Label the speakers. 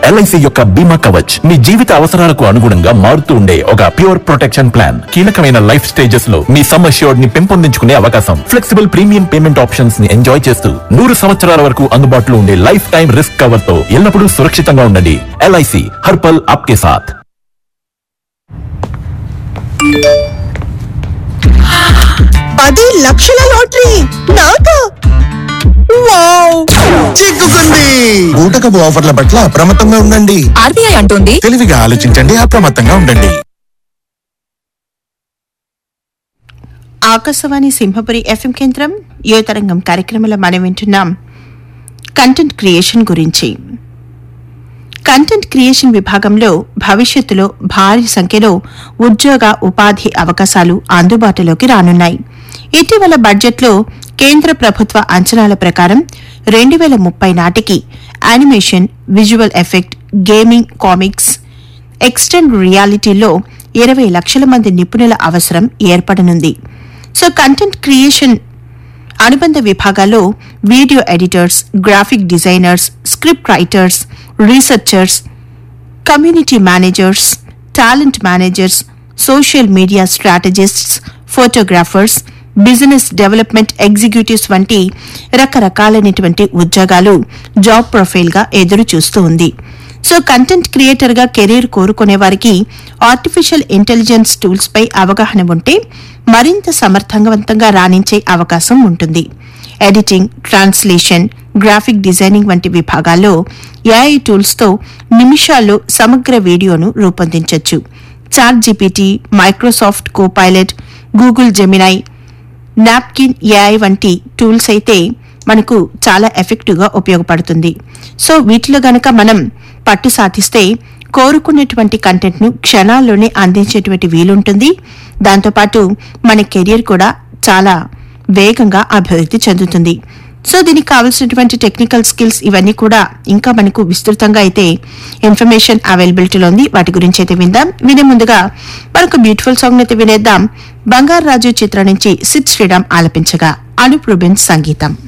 Speaker 1: LIC యొక్క బీమా కవచ్ మీ జీవిత అవసరాలకు అనుగుణంగా మారుతూ ఉండే ఒక ప్యూర్ ప్రొటెక్షన్ ప్లాన్ కీలకమైన లైఫ్ స్టేజెస్ లో మీ సమ్ అష్యూర్డ్ ని పెంపొందించుకునే అవకాశం ఫ్లెక్సిబుల్ ప్రీమియం పేమెంట్ ఆప్షన్స్ ని ఎంజాయ్ చేస్తూ నూరు సంవత్సరాల వరకు అందుబాటులో ఉండే లైఫ్ టైం రిస్క్ కవర్ తో ఎల్లప్పుడూ సురక్షితంగా ఉండండి ఎల్ఐసి హర్పల్ ఆప్కే సాథ్
Speaker 2: పది లక్షల లాటరీ నాకా వావ్
Speaker 3: చిక్కుకుంది ఊటకపు ఆఫర్ల పట్ల అప్రమత్తంగా ఉండండి
Speaker 4: ఆర్బీఐ అంటోంది
Speaker 3: తెలివిగా ఆలోచించండి అప్రమత్తంగా ఉండండి
Speaker 2: ఆకాశవాణి సింహపురి ఎఫ్ఎం కేంద్రం యువతరంగం కార్యక్రమంలో మనం వింటున్నాం కంటెంట్ క్రియేషన్ గురించి కంటెంట్ క్రియేషన్ విభాగంలో భవిష్యత్తులో భారీ సంఖ్యలో ఉద్యోగ ఉపాధి అవకాశాలు అందుబాటులోకి రానున్నాయి ఇటీవల బడ్జెట్లో కేంద్ర ప్రభుత్వ అంచనాల ప్రకారం రెండు వేల ముప్పై నాటికి animation visual effect gaming comics extend రియాలిటీలో ఇరవై లక్షల మంది నిపుణుల అవసరం ఏర్పడనుంది సో కంటెంట్ క్రియేషన్ అనుబంధ విభాగాల్లో video editors graphic designers script writers researchers community managers talent managers social media strategists photographers business development executives వంటి రకరకాలైనటువంటి ఉద్యోగాలు జాబ్ ప్రొఫైల్ గా ఎదురు చూస్తూ ఉంది సో కంటెంట్ క్రియేటర్ గా కెరీర్ కోరుకునే వారికి ఆర్టిఫిషియల్ ఇంటెలిజెన్స్ టూల్స్ పై అవగాహన ఉంటే మరింత సమర్థవంతంగా రాణించే అవకాశం ఉంటుంది ఎడిటింగ్ ట్రాన్స్లేషన్ గ్రాఫిక్ డిజైనింగ్ వంటి విభాగాల్లో ఏఐ టూల్స్తో నిమిషాల్లో సమగ్ర వీడియోను రూపొందించవచ్చు chat GPT Microsoft Copilot Google Gemini napkin AI వంటి టూల్స్ అయితే మనకు చాలా ఎఫెక్టివ్గా ఉపయోగపడుతుంది సో వీటిలో గనక మనం పట్టు సాధిస్తే కోరుకున్నటువంటి కంటెంట్ను క్షణాల్లోనే అందించేటువంటి వీలుంటుంది దాంతోపాటు మన కెరియర్ కూడా చాలా వేగంగా అభివృద్ధి చెందుతుంది సో దీనికి కావాల్సినటువంటి టెక్నికల్ స్కిల్స్ ఇవన్నీ కూడా ఇంకా మనకు విస్తృతంగా అయితే ఇన్ఫర్మేషన్ అవైలబిలిటీలో ఉంది వాటి గురించి అయితే విందాం వినే ముందుగా మనకు బ్యూటిఫుల్ సాంగ్ అయితే వినేద్దాం బంగారు రాజు చిత్రం నుంచి సిద్ శ్రీరామ్ ఆలపించగా అనుప్ రూబెన్స్ సంగీతం